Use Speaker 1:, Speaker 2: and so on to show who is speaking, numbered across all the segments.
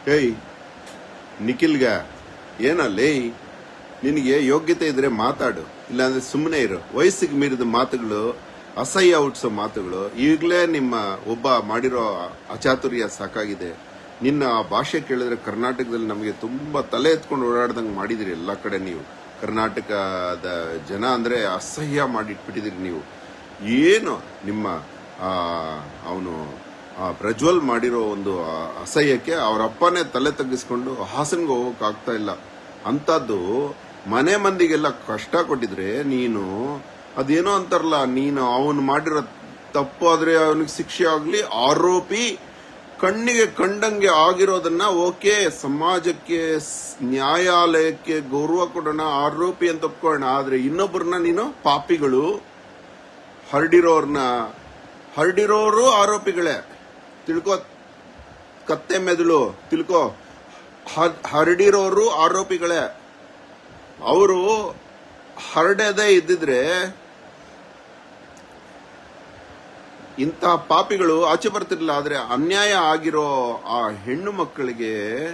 Speaker 1: ಏಯ್ ನಿಖಿಲ್ಗ ಏನಲ್ಲಿ ನಿನಗೆ ಯೋಗ್ಯತೆ ಇದ್ರೆ ಮಾತಾಡು ಇಲ್ಲಾಂದ್ರೆ ಸುಮ್ಮನೆ ಇರು ವಯಸ್ಸಿಗೆ ಮೀರಿದ ಮಾತುಗಳು ಅಸಹ್ಯ ಹುಟ್ಟಿಸೋ ಮಾತುಗಳು ಈಗಲೇ ನಿಮ್ಮ ಒಬ್ಬ ಮಾಡಿರೋ ಅಚಾತುರ್ಯ ಸಾಕಾಗಿದೆ ನಿನ್ನ ಆ ಭಾಷೆ ಕೇಳಿದ್ರೆ ಕರ್ನಾಟಕದಲ್ಲಿ ನಮಗೆ ತುಂಬಾ ತಲೆ ಎತ್ಕೊಂಡು ಓಡಾಡ್ದಂಗೆ ಮಾಡಿದಿರಿ ಎಲ್ಲ ಕಡೆ ನೀವು ಕರ್ನಾಟಕದ ಜನ ಅಂದ್ರೆ ಅಸಹ್ಯ ಮಾಡಿಟ್ಬಿಟ್ಟಿದ್ದೀರಿ ನೀವು ಏನು ನಿಮ್ಮ ಅವನು ಪ್ರಜ್ವಲ್ ಮಾಡಿರೋ ಒಂದು ಆ ಅಸಹ್ಯಕ್ಕೆ ಅವ್ರ ಅಪ್ಪನೇ ತಲೆ ತಗ್ಗಿಸ್ಕೊಂಡು ಹಾಸನ್ಗೆ ಹೋಗಕ್ ಆಗ್ತಾ ಇಲ್ಲ ಅಂತದ್ದು ಮನೆ ಮಂದಿಗೆಲ್ಲ ಕಷ್ಟ ಕೊಟ್ಟಿದ್ರೆ ನೀನು ಅದೇನೋ ಅಂತಾರಲ್ಲ ನೀನು ಅವನು ಮಾಡಿರೋ ತಪ್ಪು ಆದ್ರೆ ಅವನಿಗೆ ಶಿಕ್ಷೆ ಆಗ್ಲಿ ಆರೋಪಿ ಕಣ್ಣಿಗೆ ಕಂಡಂಗೆ ಆಗಿರೋದನ್ನ ಓಕೆ ಸಮಾಜಕ್ಕೆ ಸ್- ನ್ಯಾಯಾಲಯಕ್ಕೆ ಗೌರವ ಕೊಡೋಣ ಆರೋಪಿ ಅಂತ ಒಪ್ಕೊಳ್ಳೋಣ ಆದ್ರೆ ಇನ್ನೊಬ್ಬರನ್ನ ನೀನು ಪಾಪಿಗಳು ಹರಡಿರೋರ್ನ ಹರಡಿರೋರು ಆರೋಪಿಗಳೇ ತಿಳ್ಕೊ ಕತ್ತೆ ಮೆದುಳು ತಿಳ್ಕೊ ಹ- ಹರಡಿರೋರು ಆರೋಪಿಗಳೇ ಅವರು ಹರಡದೇ ಇದ್ದಿದ್ರೆ ಇಂತಹ ಪಾಪಿಗಳು ಆಚೆ ಬರ್ತಿರ್ಲಿಲ್ಲ ಆದ್ರೆ ಅನ್ಯಾಯ ಆಗಿರೋ ಆ ಹೆಣ್ಣು ಮಕ್ಕಳಿಗೆ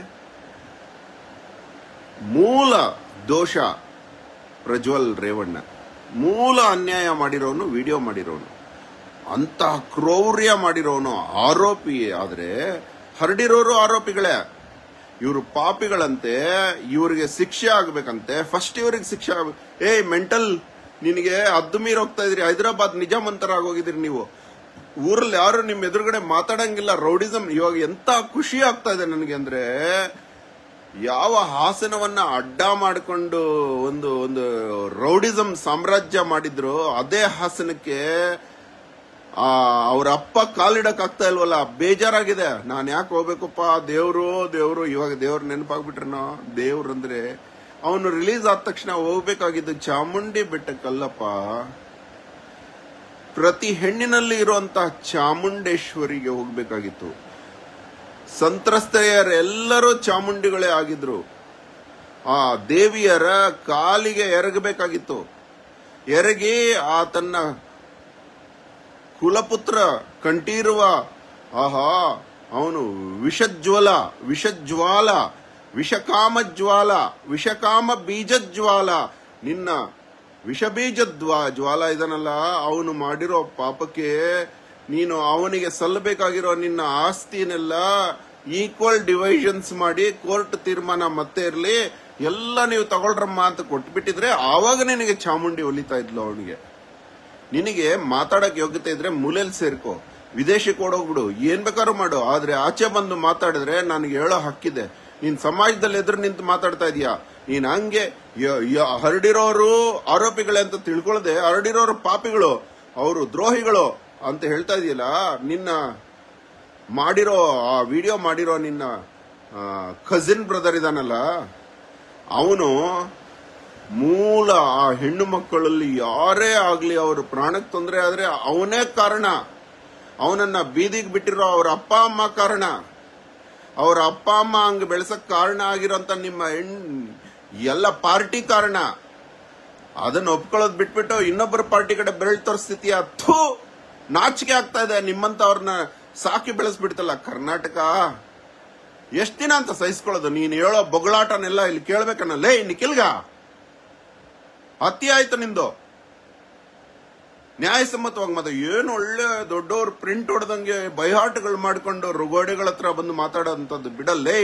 Speaker 1: ಮೂಲ ದೋಷ ಪ್ರಜ್ವಲ್ ರೇವಣ್ಣ ಮೂಲ ಅನ್ಯಾಯ ಮಾಡಿರೋನು ವಿಡಿಯೋ ಮಾಡಿರೋನು ಅಂತ ಕ್ರೌರ್ಯ ಮಾಡಿರೋನು ಆರೋಪಿ ಆದ್ರೆ ಹರಡಿರೋರು ಆರೋಪಿಗಳೇ ಇವರು ಪಾಪಿಗಳಂತೆ ಇವರಿಗೆ ಶಿಕ್ಷೆ ಆಗ್ಬೇಕಂತೆ ಫಸ್ಟ್ ಇವರಿಗೆ ಶಿಕ್ಷೆ ಆಗ್ಬೇಕು ಏಯ್ ಮೆಂಟಲ್ ನಿನಗೆ ಅದ್ದು ಮೀರ್ ಹೋಗ್ತಾ ಇದ್ರಿ ಹೈದರಾಬಾದ್ ನಿಜಾಮಂತರ ಆಗೋಗಿದ್ರಿ ನೀವು ಊರಲ್ಲಿ ಯಾರು ನಿಮ್ ಎದುರುಗಡೆ ಮಾತಾಡಂಗಿಲ್ಲ ರೌಡಿಸಂ ಇವಾಗ ಎಂತ ಖುಷಿ ಆಗ್ತಾ ಇದೆ ನನಗೆ ಅಂದ್ರೆ ಯಾವ ಹಾಸನವನ್ನ ಅಡ್ಡ ಮಾಡಿಕೊಂಡು ಒಂದು ಒಂದು ರೌಡಿಸಂ ಸಾಮ್ರಾಜ್ಯ ಮಾಡಿದ್ರು ಅದೇ ಹಾಸನಕ್ಕೆ ಆ ಅವ್ರ ಅಪ್ಪ ಕಾಲಿಡಕ್ ಆಗ್ತಾ ಇಲ್ವಲ್ಲ ಬೇಜಾರಾಗಿದೆ ನಾನ್ ಯಾಕೆ ಹೋಗ್ಬೇಕಪ್ಪ ದೇವ್ರು ದೇವ್ರು ಇವಾಗ ದೇವ್ರ ನೆನಪಾಗ್ಬಿಟ್ರನೋ ದೇವ್ರಂದ್ರೆ ಅವನು ರಿಲೀಸ್ ಆದ ತಕ್ಷಣ ಹೋಗ್ಬೇಕಾಗಿದ್ದು ಚಾಮುಂಡಿ ಬೆಟ್ಟಕ್ಕಲ್ಲಪ್ಪ ಪ್ರತಿ ಹೆಣ್ಣಿನಲ್ಲಿ ಇರುವಂತಹ ಚಾಮುಂಡೇಶ್ವರಿಗೆ ಹೋಗ್ಬೇಕಾಗಿತ್ತು ಸಂತ್ರಸ್ತೆಯರೆಲ್ಲರೂ ಚಾಮುಂಡಿಗಳೇ ಆಗಿದ್ರು ಆ ದೇವಿಯರ ಕಾಲಿಗೆ ಎರಗಬೇಕಾಗಿತ್ತು ಎರಗಿ ಆ ತನ್ನ ಕುಲಪುತ್ರ ಕಂಠೀರುವ ಆಹಾ ಅವನು ವಿಷಜ್ವಲ ವಿಷಜ್ವಾಲ ವಿಷಕಾಮ ವಿಷಕಾಮ ಬೀಜಜ್ವಾಲ ನಿನ್ನ ವಿಷಬೀಜ ಜ್ವಾಲ ಇದನ್ನಲ್ಲ ಅವನು ಮಾಡಿರೋ ಪಾಪಕ್ಕೆ ನೀನು ಅವನಿಗೆ ಸಲ್ಲಬೇಕಾಗಿರೋ ನಿನ್ನ ಆಸ್ತಿನೆಲ್ಲ ಈಕ್ವಲ್ ಡಿವೈಷನ್ಸ್ ಮಾಡಿ ಕೋರ್ಟ್ ತೀರ್ಮಾನ ಮತ್ತೆ ಇರಲಿ ಎಲ್ಲ ನೀವು ತಗೊಳ್ರಮ್ಮ ಅಂತ ಕೊಟ್ಬಿಟ್ಟಿದ್ರೆ ಆವಾಗ ನಿನಗೆ ಚಾಮುಂಡಿ ಒಲಿತಾ ಇದ್ಲು ಅವನಿಗೆ ನಿನಗೆ ಮಾತಾಡಕ್ ಯೋಗ್ಯತೆ ಇದ್ರೆ ಮೂಲೆಯಲ್ಲಿ ಸೇರ್ಕೋ ವಿದೇಶಕ್ಕೆ ಓಡೋಗ್ಬಿಡು ಏನ್ ಬೇಕಾದ್ರೂ ಮಾಡು ಆದ್ರೆ ಆಚೆ ಬಂದು ಮಾತಾಡಿದ್ರೆ ನನಗೆ ಹೇಳೋ ಹಕ್ಕಿದೆ ನೀನ್ ಸಮಾಜದಲ್ಲಿ ಎದುರು ನಿಂತು ಮಾತಾಡ್ತಾ ಇದೀಯಾ ನೀನ್ ಹಂಗೆ ಯ- ಯ- ಹರಡಿರೋರು ಆರೋಪಿಗಳೇ ಅಂತ ತಿಳ್ಕೊಳ್ಳದೆ ಹರಡಿರೋರು ಪಾಪಿಗಳು ಅವರು ದ್ರೋಹಿಗಳು ಅಂತ ಹೇಳ್ತಾ ಇದೆಯಲ್ಲ ನಿನ್ನ ಮಾಡಿರೋ ಆ ವಿಡಿಯೋ ಮಾಡಿರೋ ನಿನ್ನ ಕಸಿನ್ ಬ್ರದರ್ ಇದಾನಲ್ಲ ಅವನು ಮೂಲ ಆ ಹೆಣ್ಣು ಮಕ್ಕಳಲ್ಲಿ ಯಾರೇ ಆಗ್ಲಿ ಅವ್ರ ಪ್ರಾಣಕ್ಕೆ ತೊಂದರೆ ಆದ್ರೆ ಅವನೇ ಕಾರಣ ಅವನನ್ನ ಬೀದಿಗೆ ಬಿಟ್ಟಿರೋ ಅವ್ರ ಅಪ್ಪ ಅಮ್ಮ ಕಾರಣ ಅವ್ರ ಅಪ್ಪ ಅಮ್ಮ ಹಂಗ ಬೆಳೆಸಕ್ ಕಾರಣ ಆಗಿರೋಂತ ನಿಮ್ಮ ಹೆಣ್ ಎಲ್ಲ ಪಾರ್ಟಿ ಕಾರಣ ಅದನ್ನ ಒಪ್ಕೊಳ್ಳೋದ್ ಬಿಟ್ಬಿಟ್ಟು ಇನ್ನೊಬ್ಬರ ಪಾರ್ಟಿ ಕಡೆ ಬೆರಳು ತೋರಿಸ್ತಿದ್ಯಾ ಥೂ ನಾಚಿಕೆ ಆಗ್ತಾ ಇದೆ ನಿಮ್ಮಂತವ್ರನ್ನ ಸಾಕಿ ಬೆಳೆಸ್ಬಿಡ್ತಲ್ಲ ಕರ್ನಾಟಕ ಎಷ್ಟ್ ದಿನ ಅಂತ ಸಹಿಸ್ಕೊಳ್ಳೋದು ನೀನ್ ಹೇಳೋ ಬೊಗಳಾಟನೆಲ್ಲ ಇಲ್ಲಿ ಕೇಳ್ಬೇಕನ್ನ ಲೇ ನಿಖಿಲ್ಗ ಅತಿ ಆಯ್ತು ನಿಂದು ನ್ಯಾಯಸಮ್ಮತವಾಗಿ ಮತ್ತೆ ಏನು ಒಳ್ಳೆ ದೊಡ್ಡವ್ರು ಪ್ರಿಂಟ್ ಹೊಡೆದಂಗೆ ಬೈಹಾಟಗಳು ಮಾಡ್ಕೊಂಡು ರುಗೋಡೆಗಳ ಹತ್ರ ಬಂದು ಮಾತಾಡೋಂಥದ್ದು ಬಿಡಲ್ಲೇ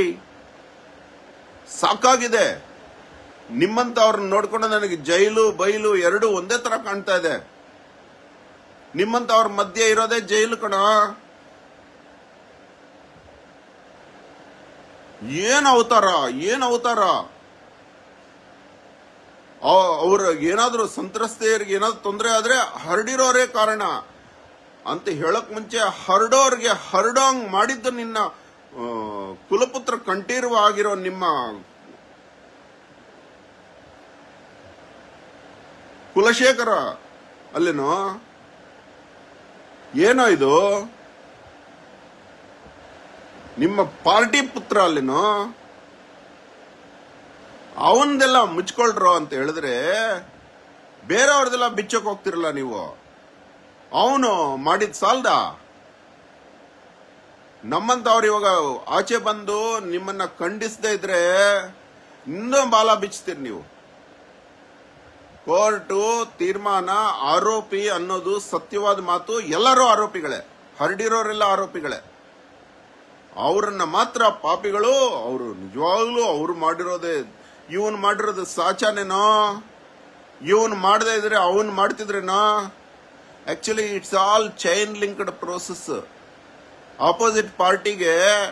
Speaker 1: ಸಾಕಾಗಿದೆ ನಿಮ್ಮಂತ ಅವ್ರನ್ನ ನೋಡ್ಕೊಂಡು ನನಗೆ ಜೈಲು ಬೈಲು ಎರಡು ಒಂದೇ ತರ ಕಾಣ್ತಾ ಇದೆ ನಿಮ್ಮಂತ ಅವ್ರ ಮಧ್ಯೆ ಇರೋದೇ ಜೈಲು ಕಣ ಏನ್ ಅವತಾರ ಏನ್ ಅವತಾರ ಅವ್ರ ಏನಾದ್ರೂ ಸಂತ್ರಸ್ತೆಯರಿಗೆ ಏನಾದ್ರೂ ತೊಂದರೆ ಆದ್ರೆ ಹರಡಿರೋರೇ ಕಾರಣ ಅಂತ ಹೇಳಕ್ ಮುಂಚೆ ಹರಡೋರ್ಗೆ ಹರಡೋಂಗ್ ಮಾಡಿದ್ದು ನಿನ್ನ ಆ, ಕುಲಪುತ್ರ ಕಂಠೀರುವ ಆಗಿರೋ ನಿಮ್ಮ ಕುಲಶೇಖರ ಅಲ್ಲೇನೋ ಏನೋ ಇದು ನಿಮ್ಮ ಪಾರ್ಟಿ ಪುತ್ರ ಅಲ್ಲೇನೋ ಅವನ್ದೆಲ್ಲ ಮುಚ್ಕೊಳ್ರೋ ಅಂತ ಹೇಳಿದ್ರೆ ಬೇರೆಯವ್ರದೆಲ್ಲ ಬಿಚ್ಚಕ್ ಹೋಗ್ತಿರಲ್ಲ ನೀವು ಅವನು ಮಾಡಿದ ಸಾಲ್ದ ನಮ್ಮಂತವ್ರು ಇವಾಗ ಆಚೆ ಬಂದು ನಿಮ್ಮನ್ನ ಖಂಡಿಸದೇ ಇದ್ರೆ ಇನ್ನೂ ಬಾಲ ಬಿಚ್ತೀರಿ ನೀವು ಕೋರ್ಟು ತೀರ್ಮಾನ ಆರೋಪಿ ಅನ್ನೋದು ಸತ್ಯವಾದ ಮಾತು ಎಲ್ಲರೂ ಆರೋಪಿಗಳೇ ಹರಡಿರೋರೆಲ್ಲ ಆರೋಪಿಗಳೇ ಅವರನ್ನ ಮಾತ್ರ ಪಾಪಿಗಳು ಅವರು ನಿಜವಾಗ್ಲೂ ಅವ್ರು ಮಾಡಿರೋದೇ ಇವನ್ ಮಾಡಿರೋದು ಸಾಚಾನೇನೋ ಇವನ್ ಮಾಡದೇ ಇದ್ರೆ ಅವನ್ ಮಾಡ್ತಿದ್ರೇನೋ actually it's all chain linked process opposite ಪಾರ್ಟಿಗೆ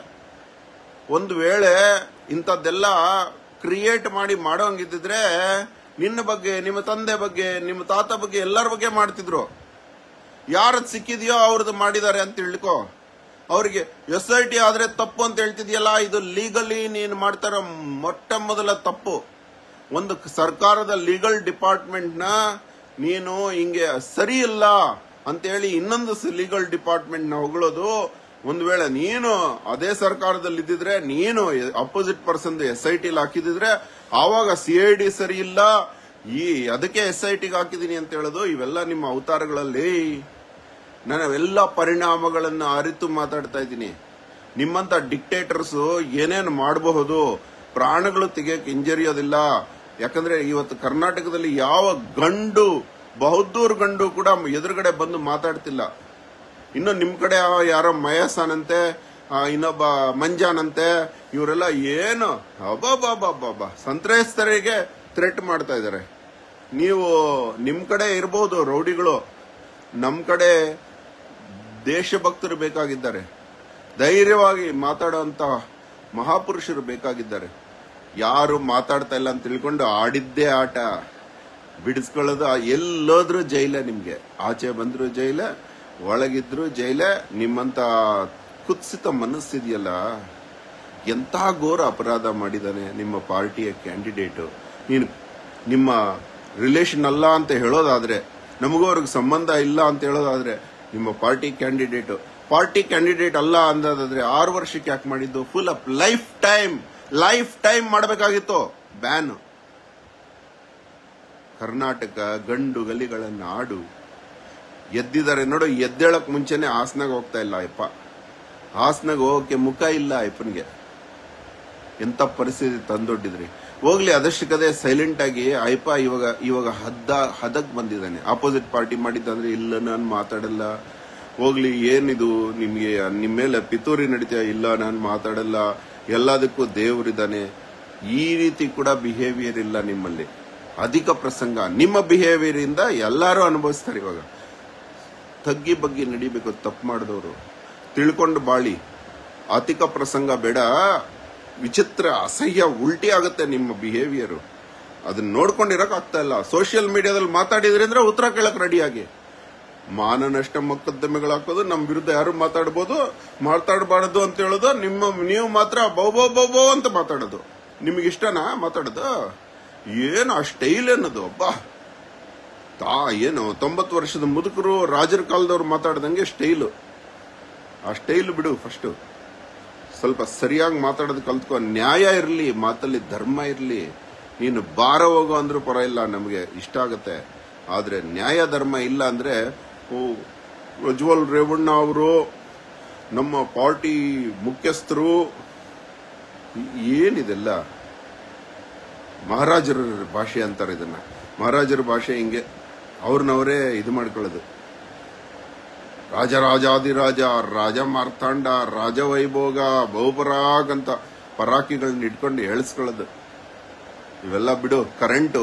Speaker 1: ಒಂದು ವೇಳೆ ಇಂಥದ್ದೆಲ್ಲ ಕ್ರಿಯೇಟ್ ಮಾಡಿ ಮಾಡೋಂಗಿದ್ದಿದ್ರೆ ನಿನ್ನ ಬಗ್ಗೆ ನಿಮ್ಮ ತಂದೆ ಬಗ್ಗೆ ನಿಮ್ಮ ತಾತ ಬಗ್ಗೆ ಎಲ್ಲರ ಬಗ್ಗೆ ಮಾಡ್ತಿದ್ರು ಯಾರದ್ ಸಿಕ್ಕಿದೆಯೋ ಅವ್ರದ್ದು ಮಾಡಿದ್ದಾರೆ ಅಂತ ತಿಳ್ಕೊ ಅವ್ರಿಗೆ ಎಸ್ ಐ ಟಿ ಆದ್ರೆ ತಪ್ಪು ಅಂತ ಹೇಳ್ತಿದ್ಯಲ್ಲ ಇದು ಲೀಗಲಿ ನೀನು ಮಾಡ್ತಾರ ಮೊಟ್ಟ ಮೊದಲ ತಪ್ಪು ಒಂದು ಸರ್ಕಾರದ ಲೀಗಲ್ ಡಿಪಾರ್ಟ್ಮೆಂಟ್ ನ ನೀನು ಹಿಂಗೆ ಸರಿ ಇಲ್ಲ ಅಂತೇಳಿ ಇನ್ನೊಂದು ಲೀಗಲ್ ಡಿಪಾರ್ಟ್ಮೆಂಟ್ ನ ಹೊಗಳೋದು ಒಂದು ವೇಳೆ ನೀನು ಅದೇ ಸರ್ಕಾರದಲ್ಲಿ ಇದ್ದಿದ್ರೆ ನೀನು ಅಪೋಸಿಟ್ ಪರ್ಸನ್ ಎಸ್ ಐ ಟಿಲಿ ಹಾಕಿದಿದ್ರೆ ಆವಾಗ ಸಿ ಐ ಡಿ ಸರಿ ಇಲ್ಲ ಈ ಅದಕ್ಕೆ ಎಸ್ ಐ ಟಿಗೆ ಹಾಕಿದೀನಿ ಅಂತ ಹೇಳೋದು ಇವೆಲ್ಲ ನಿಮ್ಮ ಅವತಾರಗಳಲ್ಲಿ ನಾನು ಎಲ್ಲ ಪರಿಣಾಮಗಳನ್ನ ಅರಿತು ಮಾತಾಡ್ತಾ ಇದ್ದೀನಿ ನಿಮ್ಮಂತ ಡಿಕ್ಟೇಟರ್ಸ್ ಏನೇನು ಮಾಡಬಹುದು ಪ್ರಾಣಗಳು ತೆಗಿಯಕ್ಕೆ ಇಂಜರಿಯೋದಿಲ್ಲ ಯಾಕಂದ್ರೆ ಇವತ್ತು ಕರ್ನಾಟಕದಲ್ಲಿ ಯಾವ ಗಂಡು ಬಹುದೂರ್ ಗಂಡು ಕೂಡ ಎದುರುಗಡೆ ಬಂದು ಮಾತಾಡ್ತಿಲ್ಲ ಇನ್ನು ನಿಮ್ ಕಡೆ ಆ ಯಾರೋ ಮಯಸ್ಸಾನಂತೆ ಆ, ಇನ್ನೊಬ್ಬ ಮಂಜಾನಂತೆ ಇವರೆಲ್ಲ ಏನು ಅಬ್ಬಬ್ಬಬ್ಬಬ್ಬ ಸಂತ್ರಸ್ತರಿಗೆ ಥ್ರೆಟ್ ಮಾಡ್ತಾ ಇದ್ದಾರೆ ನೀವು ನಿಮ್ ಕಡೆ ಇರಬಹುದು ರೌಡಿಗಳು ನಮ್ ಕಡೆ ದೇಶಭಕ್ತರು ಬೇಕಾಗಿದ್ದಾರೆ ಧೈರ್ಯವಾಗಿ ಮಾತಾಡುವಂತ ಮಹಾಪುರುಷರು ಬೇಕಾಗಿದ್ದಾರೆ ಯಾರು ಮಾತಾಡ್ತಾ ಇಲ್ಲ ಅಂತ ತಿಳ್ಕೊಂಡು ಆಡಿದ್ದೇ ಆಟ ಬಿಡಿಸ್ಕೊಳ್ಳೋದು ಆ ಎಲ್ಲೋದ್ರೂ ಜೈಲೇ ನಿಮ್ಗೆ ಆಚೆ ಬಂದ್ರು ಜೈಲೇ ಒಳಗಿದ್ರು ಜೈಲೇ ನಿಮ್ಮಂತ ಕುತ್ಸಿತ ಮನಸ್ಸಿದೆಯಲ್ಲ ಎಂಥ ಘೋರ ಅಪರಾಧ ಮಾಡಿದಾನೆ ನಿಮ್ಮ ಪಾರ್ಟಿಯ ಕ್ಯಾಂಡಿಡೇಟು ನೀನು ನಿಮ್ಮ ರಿಲೇಷನ್ ಅಲ್ಲ ಅಂತ ಹೇಳೋದಾದ್ರೆ ನಮಗೂ ಅವ್ರಿಗೆ ಸಂಬಂಧ ಇಲ್ಲ ಅಂತ ಹೇಳೋದಾದ್ರೆ ನಿಮ್ಮ ಪಾರ್ಟಿ ಕ್ಯಾಂಡಿಡೇಟ್ ಪಾರ್ಟಿ ಕ್ಯಾಂಡಿಡೇಟ್ ಅಲ್ಲ ಅಂದಾದ್ರೆ ಆರು ವರ್ಷಕ್ಕೆ ಯಾಕೆ ಮಾಡಿದ್ದು full up life time life time ಮಾಡಬೇಕಾಗಿತ್ತು ಬ್ಯಾನ್ ಕರ್ನಾಟಕ ಗಂಡು ಗಲಿಗಳ ನಾಡು ಎದ್ದಿದ್ದಾರೆ ನೋಡು ಎದ್ದೇಳಕ್ ಮುಂಚೆನೆ ಹಾಸನಾಗ ಹೋಗ್ತಾ ಇಲ್ಲ ಅಯ್ಯಪ್ಪ ಹಾಸನಾಗ ಹೋಗಕ್ಕೆ ಮುಖ ಇಲ್ಲ ಅಯ್ಯಪ್ಪನಿಗೆ ಎಂತ ಪರಿಸ್ಥಿತಿ ತಂದೊಡ್ಡಿದ್ರಿ ಹೋಗ್ಲಿ ಅದಷ್ಟಕ್ಕದೇ ಸೈಲೆಂಟ್ ಆಗಿ ಅಯ್ಯಪ್ಪ ಇವಾಗ ಇವಾಗ ಹದ್ದ ಹದಕ್ ಬಂದಿದ್ದಾನೆ ಆಪೋಸಿಟ್ ಪಾರ್ಟಿ ಮಾಡಿದ್ದಂದ್ರೆ ಇಲ್ಲ ನಾನು ಮಾತಾಡಲ್ಲ ಹೋಗ್ಲಿ ಏನಿದು ನಿಮ್ಗೆ ನಿಮ್ಮ ಮೇಲೆ ಪಿತೂರಿ ನಡೀತಾ ಇಲ್ಲ ನಾನು ಮಾತಾಡಲ್ಲ ಎಲ್ಲದಕ್ಕೂ ದೇವರಿದ್ದಾನೆ ಈ ರೀತಿ ಕೂಡ ಬಿಹೇವಿಯರ್ ಇಲ್ಲ ನಿಮ್ಮಲ್ಲಿ ಅಧಿಕ ಪ್ರಸಂಗ ನಿಮ್ಮ ಬಿಹೇವಿಯರ್ ಇಂದ ಎಲ್ಲರೂ ಅನುಭವಿಸ್ತಾರೆ ಇವಾಗ ತಗ್ಗಿ ಬಗ್ಗಿ ನಡಿಬೇಕು ತಪ್ಪು ಮಾಡಿದವರು ತಿಳ್ಕೊಂಡು ಬಾಳಿ ಅಧಿಕ ಪ್ರಸಂಗ ಬೇಡ ವಿಚಿತ್ರ ಅಸಹ್ಯ ಉಲ್ಟಿ ಆಗುತ್ತೆ ನಿಮ್ಮ ಬಿಹೇವಿಯರ್ ಅದನ್ನ ನೋಡ್ಕೊಂಡಿರಕ್ ಆಗ್ತಾ ಇಲ್ಲ ಸೋಷಿಯಲ್ ಮೀಡಿಯಾದಲ್ಲಿ ಮಾತಾಡಿದ್ರಿ ಅಂದ್ರೆ ಉತ್ತರ ಕೇಳಕ್ ರೆಡಿಯಾಗಿ ಮಾನನಷ್ಟ ಮೊಕದ್ದಮೆಗಳು ಹಾಕೋದು ನಮ್ಮ ವಿರುದ್ಧ ಯಾರು ಮಾತಾಡ್ಬೋದು ಮಾತಾಡಬಾರದು ಅಂತ ಹೇಳೋದು ನಿಮ್ಮ ನೀವು ಮಾತ್ರ ಬೌ ಬೌ ಬೌ ಬೌ ಅಂತ ಮಾತಾಡೋದು ನಿಮಗೆ ಇಷ್ಟನಾ ಮಾತಾಡೋದು ಏನು ಆ ಸ್ಟೈಲ್ ಅನ್ನೋದು ಅಬ್ಬಾ ತಾ ಏನು ತೊಂಬತ್ತು ವರ್ಷದ ಮುದುಕರು ರಾಜರ ಕಾಲದವ್ರು ಮಾತಾಡ್ದಂಗೆ ಸ್ಟೈಲು ಆ ಸ್ಟೈಲ್ ಬಿಡು ಫಸ್ಟ್ ಸ್ವಲ್ಪ ಸರಿಯಾಗಿ ಮಾತಾಡೋದು ಕಲ್ತ್ಕೊ ನ್ಯಾಯ ಇರಲಿ ಮಾತಲ್ಲಿ ಧರ್ಮ ಇರಲಿ ನೀನು ಬಾರ ಹೋಗೋ ಅಂದ್ರೂ ಪರವಾಗಿಲ್ಲ ನಮಗೆ ಇಷ್ಟ ಆಗುತ್ತೆ ಆದ್ರೆ ನ್ಯಾಯ ಧರ್ಮ ಇಲ್ಲ ಅಂದ್ರೆ ಓ ಪ್ರಜ್ವಲ್ ರೇವಣ್ಣ ಅವರು ನಮ್ಮ ಪಾರ್ಟಿ ಮುಖ್ಯಸ್ಥರು ಏನಿದೆಲ್ಲ ಮಹಾರಾಜರ ಭಾಷೆ ಅಂತಾರೆ ಇದನ್ನ ಮಹಾರಾಜರ ಭಾಷೆ ಹಿಂಗೆ ಅವ್ರನ್ನವರೇ ಇದು ಮಾಡ್ಕೊಳ್ಳೋದು ರಾಜರಾಜಾದಿರಾಜ ರಾಜ ಮಾರ್ತಾಂಡ ರಾಜ ವೈಭೋಗ ಬಹುಪರಾಗ್ ಅಂತ ಪರಾಕಿಗಳನ್ನ ಇಟ್ಕೊಂಡು ಎಳಿಸ್ಕೊಳ್ಳೋದು ಇವೆಲ್ಲ ಬಿಡು ಕರೆಂಟು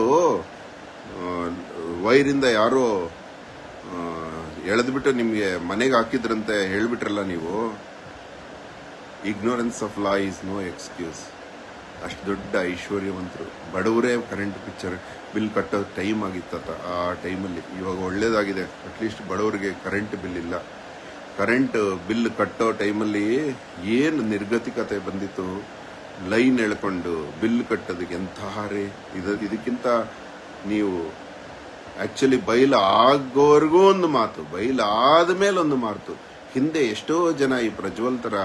Speaker 1: ವೈರಿಂದ ಯಾರೋ ಎಳೆದ್ಬಿಟ್ಟು ನಿಮ್ಗೆ ಮನೆಗೆ ಹಾಕಿದ್ರಂತೆ ಹೇಳ್ಬಿಟ್ರಲ್ಲ ನೀವು ignorance of law is no excuse ಅಷ್ಟು ದೊಡ್ಡ ಐಶ್ವರ್ಯವಂತರು ಬಡವರೇ ಕರೆಂಟ್ ಪಿಕ್ಚರ್ ಬಿಲ್ ಕಟ್ಟೋ ಟೈಮ್ ಆಗಿತ್ತ ಆ ಟೈಮಲ್ಲಿ ಇವಾಗ ಒಳ್ಳೇದಾಗಿದೆ ಅಟ್ಲೀಸ್ಟ್ ಬಡವರಿಗೆ ಕರೆಂಟ್ ಬಿಲ್ ಇಲ್ಲ ಕರೆಂಟ್ ಬಿಲ್ ಕಟ್ಟೋ ಟೈಮಲ್ಲಿ ಏನು ನಿರ್ಗತಿಕತೆ ಬಂದಿತ್ತು ಲೈನ್ ಎಳ್ಕೊಂಡು ಬಿಲ್ ಕಟ್ಟೋದಕ್ಕೆ ಎಂತಹ ರೇ ಇದು ಇದಕ್ಕಿಂತ ನೀವು ಆಕ್ಚುಲಿ ಬೈಲ್ ಆಗೋವರೆಗೂ ಒಂದು ಮಾತು ಬೈಲ್ ಆದ್ಮೇಲೆ ಒಂದು ಮಾತು ಹಿಂದೆ ಎಷ್ಟೋ ಜನ ಈ ಪ್ರಜ್ವಲ್ ತರ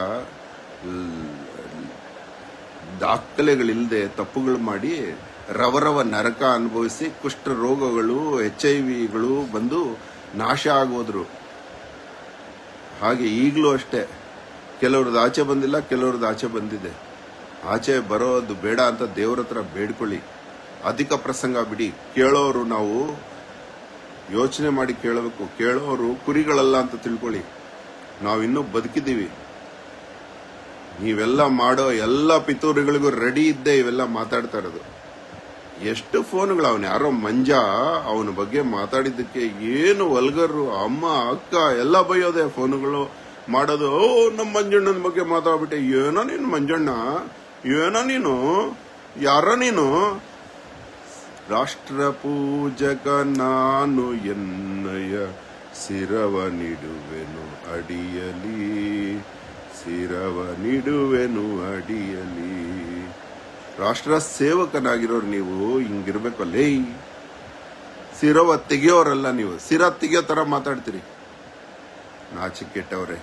Speaker 1: ದಾಖಲೆಗಳಿಲ್ಲದೆ ತಪ್ಪುಗಳು ಮಾಡಿ ರವರವ ನರಕ ಅನುಭವಿಸಿ ಕುಷ್ಠ ರೋಗಗಳು ಎಚ್ ಐ ವಿಗಳು ಬಂದು ನಾಶ ಆಗೋದ್ರು ಹಾಗೆ ಈಗಲೂ ಅಷ್ಟೇ ಕೆಲವ್ರದ್ದು ಆಚೆ ಬಂದಿಲ್ಲ ಕೆಲವ್ರದ್ದು ಆಚೆ ಬಂದಿದೆ ಆಚೆ ಬರೋದು ಬೇಡ ಅಂತ ದೇವ್ರ ಹತ್ರ ಬೇಡ್ಕೊಳ್ಳಿ ಅಧಿಕ ಪ್ರಸಂಗ ಬಿಡಿ ಕೇಳೋರು ನಾವು ಯೋಚನೆ ಮಾಡಿ ಕೇಳಬೇಕು ಕೇಳೋರು ಕುರಿಗಳಲ್ಲ ಅಂತ ತಿಳ್ಕೊಳ್ಳಿ ನಾವಿನ್ನೂ ಬದುಕಿದ್ದೀವಿ ನೀವೆಲ್ಲ ಮಾಡೋ ಎಲ್ಲ ಪಿತೂರಿಗಳಿಗೂ ರೆಡಿ ಇದ್ದೇ ಇವೆಲ್ಲ ಮಾತಾಡ್ತಾ ಇರೋದು ಎಷ್ಟು ಫೋನ್ಗಳು ಅವನು ಯಾರೋ ಮಂಜ ಅವನ ಬಗ್ಗೆ ಮಾತಾಡಿದ್ದಕ್ಕೆ ಏನು ವಲ್ಗರು ಅಮ್ಮ ಅಕ್ಕ ಎಲ್ಲ ಬೈಯೋದೆ ಫೋನ್ಗಳು ಮಾಡೋದು ಓ ನಮ್ಮ ಮಂಜಣ್ಣನ ಬಗ್ಗೆ ಮಾತಾಡ್ಬಿಟ್ಟೆ ಏನೋ ನೀನು ಮಂಜಣ್ಣ ಏನೋ ನೀನು ಯಾರೋ ನೀನು ರಾಷ್ಟ್ರ ಪೂಜಕ ನಾನು ಎನ್ನಯ ಸಿರವ ನಿಡುವೆನು ಅಡಿಯಲಿ ಸಿರವ ನಿಡುವೆನು ಅಡಿಯಲಿ ರಾಷ್ಟ್ರ ಸೇವಕನಾಗಿರೋರು ನೀವು ಹಿಂಗಿರ್ಬೇಕು ಲೇ ಸಿರವ ತೆಗಿಯೋರಲ್ಲ ನೀವು ಸಿರ ತೆಗಿಯೋ ತರ ಮಾತಾಡ್ತೀರಿ ನಾಚಿಕೆಟ್ಟವ್ರೆ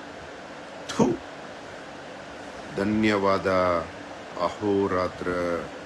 Speaker 1: ಥು. ಧನ್ಯವಾದ ಅಹೋರಾತ್ರ